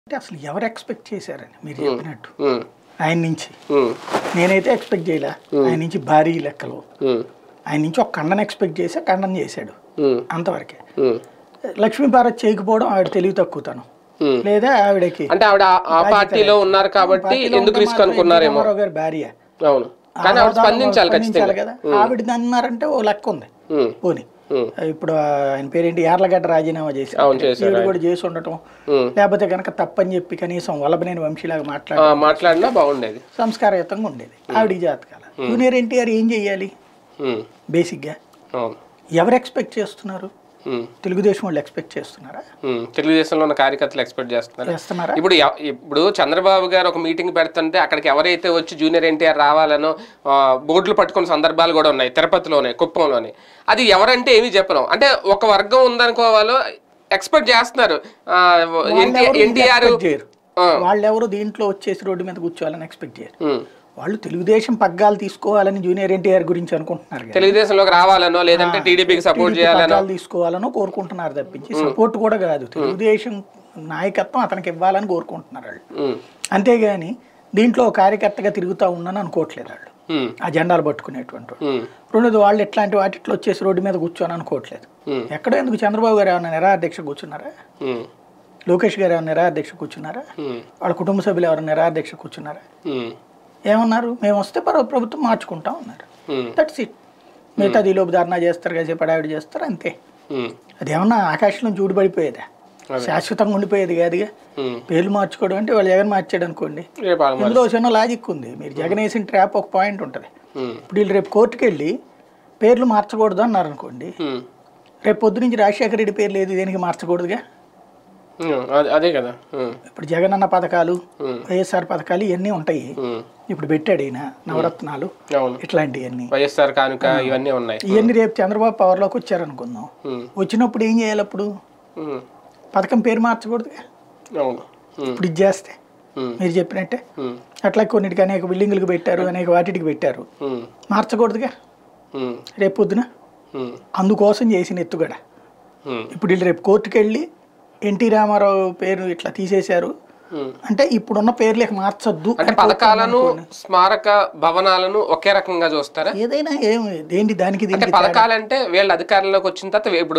అంటే అసలు ఎవరు ఎక్స్పెక్ట్ చేశారని మీరు చెప్పినట్టు ఉమ్, ఆయన నుంచి ఉమ్, నేనైతే ఎక్స్పెక్ట్ చేయలే ఆయన నుంచి భారీ లెక్కలు ఉమ్, ఆయన నుంచి ఒక ఖండన ఎక్స్పెక్ట్ చేసి ఖండన చేశాడు ఉమ్, అంతవరకే ఉమ్, లక్ష్మీ భారత్ చేయకపోవడం ఆవిడ తెలివి తక్కువతను ఉమ్. లేదా ఆవిడకి అంటే ఆవిడ ఆ- ఆ పార్టీలో ఉన్నారు కాబట్టి పార్టీలో ఎందుకు ఉంటే రిస్క్ మాత్రం అనుకున్నారేమో రామారావు గారి భార్య అవును కానీ ఆవిడ స్పందించాలి ఖచ్చితంగా కదా ఆవిడ అన్నారంటే ఓ లెక్క ఉంది ఉమ్, పోనీ ఉమ్, ఇప్పుడు ఆయన పేరేంటి యార్లగడ్డ రాజీనామా చేసి అవును చేశారు ఈవిడ కూడా చేసి ఉండటం ఉమ్. లేకపోతే కనుక తప్పని చెప్పి కనీసం వల్లభనేని వంశీలాగా మాట్లాడి ఆ, మాట్లాడినా బాగుండేది సంస్కారయుతంగా ఉండేది ఆవిడికి జాతకాల జూనియర్ ఎన్టీఆర్ ఏం చెయ్యాలి ఉమ్, బేసిక్గా అవును ఎవరు ఎక్స్పెక్ట్ చేస్తున్నారు ఉమ్, తెలుగుదేశం వాళ్ళు ఎక్స్పెక్ట్ చేస్తున్నారా ఉమ్. తెలుగుదేశంలో ఉన్న కార్యకర్తలు ఎక్స్పెక్ట్ చేస్తున్నారు చేస్తున్నారా ఇప్పుడు ఎవ- ఇప్పుడు చంద్రబాబు గారు ఒక మీటింగ్ పెడుతుంటే అక్కడికి ఎవరైతే వచ్చి జూనియర్ ఎన్టీఆర్ రావాలనో ఆ, బోర్డులు పట్టుకున్న సందర్భాలు కూడా ఉన్నాయి తిరుపతిలోనే కుప్పంలోనే అది ఎవరంటే ఏమీ చెప్పను అంటే ఒక వర్గం ఉందనుకోవాలో ఎక్స్పెక్ట్ చేస్తున్నారు వాళ్ళెవరు ఎన్టీఆర్ expect చేయరు వాళ్ళెవరు దీంట్లో వచ్చేసి రోడ్డు మీద కూర్చోవాలని ఎక్స్పెక్ట్ చేయరు వాళ్ళు తెలుగుదేశం పగ్గాలు తీసుకోవాలని జూనియర్ ఎన్టీఆర్ గురించి అనుకుంటున్నారు కదా తెలుగుదేశంలోకి రావాలనో లేదంటే టీడీపీకి సపోర్ట్ టీడీపీ చేయాలనో పగ్గాలు తీసుకోవాలనో కోరుకుంటున్నారు తప్పించి సపోర్ట్ కూడా కాదు తెలుగుదేశం నాయకత్వం అతనికి ఇవ్వాలని కోరుకుంటున్నారు వాళ్ళు ఉమ్, అంతేగాని దీంట్లో ఒక కార్యకర్తగా తిరుగుతూ ఉన్నాను అనుకోవట్లేదు వాళ్ళు ఉమ్, ఆ జెండాలు పట్టుకునేటువంటి వాళ్ళు. ఉమ్, రెండోది వాళ్ళు ఎట్లాంటి వాటిట్లో వచ్చేసి రోడ్డు మీద కూర్చొని అనుకోవట్లేదు Hmm. ఎక్కడో ఎందుకు చంద్రబాబు గారు ఏమైనా నిరాధ్యక్ష కూర్చున్నారా ఉమ్, లోకేష్ గారు ఏమైనా నిరాధ్యక్ష కూర్చున్నారా ఉమ్, వాళ్ళ కుటుంబ సభ్యులు ఎవరైనా నిరాధ్యక్ష కూర్చున్నారా ఉమ్, ఏమన్నారు మేము వస్తే పర్వ ప్రభుత్వం మార్చుకుంటాం అన్నారు ఉమ్, దట్స్ ఇట్ మిగతాది ఈ లోపు ధర్నా చేస్తారు కాసేపు ఆవిడ చేస్తారు అంతే ఉమ్, అదేమన్నా ఆకాశంలో చూడు పడిపోయేదా శాశ్వతంగా ఉండిపోయేది కాదుగా ఉమ్. పేర్లు మార్చుకోవడం అంటే వాళ్ళు జగన్ మార్చాడు అనుకోండి రేపు ఆగమని. ఇందులో చిన్న లాజిక్ ఉంది మీరు జగన్ వేసిన ట్రాప్ ఒక పాయింట్ ఉంటుంది ఉమ్, ఇప్పుడు వీళ్ళు రేపు కోర్టుకు వెళ్ళి పేర్లు మార్చకూడదు అన్నారు అనుకోండి ఉమ్, రేపు పొద్దు నుంచి రాజశేఖర రెడ్డి పేర్లు ఏది దేనికి మార్చకూడదుగా ఉమ్, అదే- అదే కదా ఉమ్, ఇప్పుడు జగన్ అన్న పథకాలు Hmm. వైఎస్ఆర్ పథకాలు ఇవన్నీ ఉంటాయి ఉమ్, ఇప్పుడు పెట్టాడు ఈయన నవరత్నాలు అవును ఇట్లాంటివన్నీ వైఎస్ఆర్ కానుక ఇవన్నీ ఉన్నాయి ఇవన్నీ రేపు చంద్రబాబు పవర్లోకి వచ్చారనుకుందాం ఉమ్, వచ్చినప్పుడు ఏం చేయాలి అప్పుడు ఉమ్, పథకం పేరు మార్చకూడదుగా అవును ఉమ్, ఇప్పుడు ఇది చేస్తే ఉమ్, మీరు చెప్పినట్టే ఉమ్, అట్లా కొన్నిటికి అనేక బిల్డింగులకు పెట్టారు అనేక వాటికి పెట్టారు ఉమ్, మార్చకూడదుగా ఉమ్, రేపు పొద్దున ఉమ్, అందుకోసం చేసిన ఎత్తుగడ ఉమ్, ఇప్పుడు వీళ్ళు రేపు కోర్టుకు వెళ్ళి ఎన్టీ రామారావు పేరు ఇట్లా తీసేశారు ఉమ్. అంటే ఇప్పుడున్న పేర్లకు మార్చొద్దు అంటే అని కోర్టు పథకాలను అనుకోండి. స్మారక భవనాలను ఒకే రకంగా చూస్తారా ఏదైనా ఏమి దేంటి దానికి అంటే దీనికి పథకాలంటే వీళ్ళ అధికారంలోకి వచ్చిన తర్వాత ఇప్పుడు